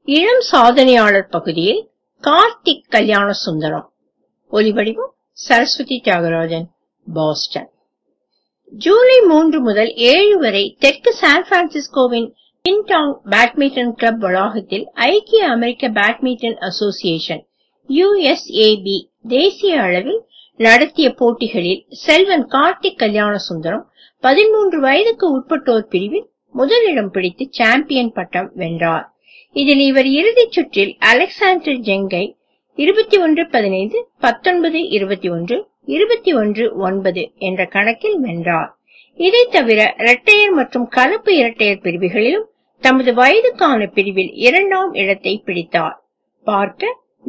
இளம் சாதனையாளர் பகுதியில் கார்த்திக் கல்யாண சுந்தரம் ஒலிவடிவம் சரஸ்வதி தியாகராஜன் பாஸ்டன் ஜூலை மூன்று முதல் ஏழு வரை தெற்கு சான் பிரான்சிஸ்கோவின் பின்டாங் பேட்மிண்டன் கிளப் வளாகத்தில் ஐக்கிய அமெரிக்க பேட்மிண்டன் அசோசியேஷன் யுஎஸ்ஏபி தேசிய அளவில் நடத்திய போட்டிகளில் செல்வன் கார்த்திக் கல்யாண சுந்தரம் பதிமூன்று வயதுக்கு உட்பட்டோர் பிரிவில் முதலிடம் பிடித்து சாம்பியன் பட்டம் வென்றார் இதில் இவர் இறுதிச் சுற்றில் அலெக்சாண்டர் ஜெங்கை இருபத்தி ஒன்று பதினைந்து பத்தொன்பது இருபத்தி ஒன்று இருபத்தி ஒன்று ஒன்பது என்ற கணக்கில் வென்றார் இதை தவிர இரட்டையர் மற்றும் கலப்பு இரட்டையர் பிரிவுகளிலும் தமது வயதுக்கான பிரிவில் இரண்டாம் இடத்தை பிடித்தார் பார்க்க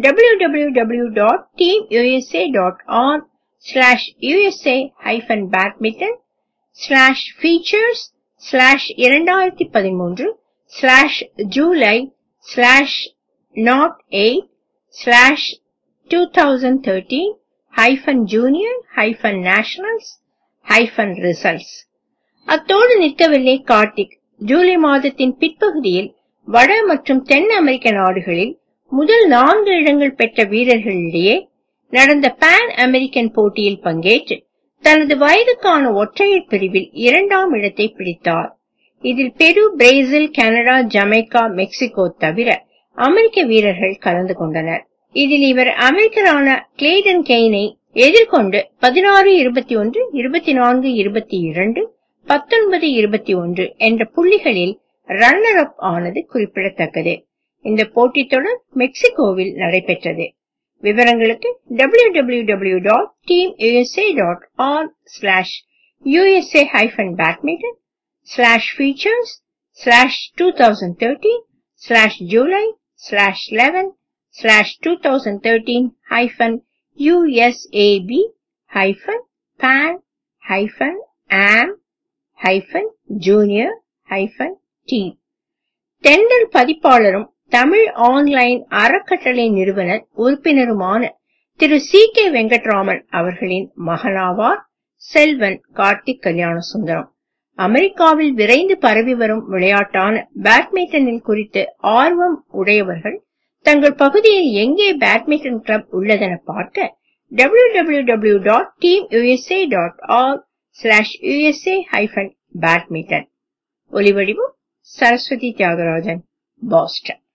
www.teamusa.org slash USA hyphen badminton slash features slash இரண்டாயிரத்தி பதிமூன்று slash July slash nought eight slash two thousand thirteen hyphen junior hyphen nationals hyphen results அத்தோடு நிற்கவில்லை கார்த்திக் ஜூலை மாதத்தின் பிற்பகுதியில் வட மற்றும் தென் அமெரிக்க நாடுகளில் முதல் நான்கு இடங்கள் பெற்ற வீரர்களிடையே நடந்த பான் அமெரிக்கன் போட்டியில் பங்கேற்று தனது வயதுக்கான ஒற்றையர் பிரிவில் இரண்டாம் இடத்தை பிடித்தார் இதில் பெரு பிரேசில் கனடா ஜமைக்கா மெக்சிகோ தவிர அமெரிக்க வீரர்கள் கலந்து கொண்டனர் இதில் இவர் அமெரிக்கரான கிளேடன் கெய்னை எதிர்கொண்டு பதினாறு இருபத்தி ஒன்று இருபத்தி நான்கு இருபத்தி இரண்டு பத்தொன்பது இருபத்தி ஒன்று என்ற புள்ளிகளில் ரன்னர் அப் ஆனது குறிப்பிடத்தக்கது இந்த போட்டித் தொடர் மெக்சிகோவில் நடைபெற்றது விவரங்களுக்கு W W W dot team USA dot R slash USA hyphen badminton slash features slash two thousand thirteen slash July slash eleven slash two thousand thirteen hyphen USAB hyphen pan hyphen am hyphen junior hyphen team Thendral பதிப்பாளரும் Tamil online அறக்கட்டளை நிறுவனர் உறுப்பினருமான திரு C K Venkatraman அவர்களின் மகனாவார் செல்வன் கார்த்திக் கல்யாண சுந்தரம் அமெரிக்காவில் விரைந்து பரவி வரும் விளையாட்டான பேட்மிண்டனில் குறித்து ஆர்வம் உடையவர்கள் தங்கள் பகுதியில் எங்கே பேட்மிண்டன் கிளப் உள்ளதென பார்க்க W W W dot team USA dot R slash USA hyphen badminton ஒலிவடிவம் சரஸ்வதி தியாகராஜன் பாஸ்டன்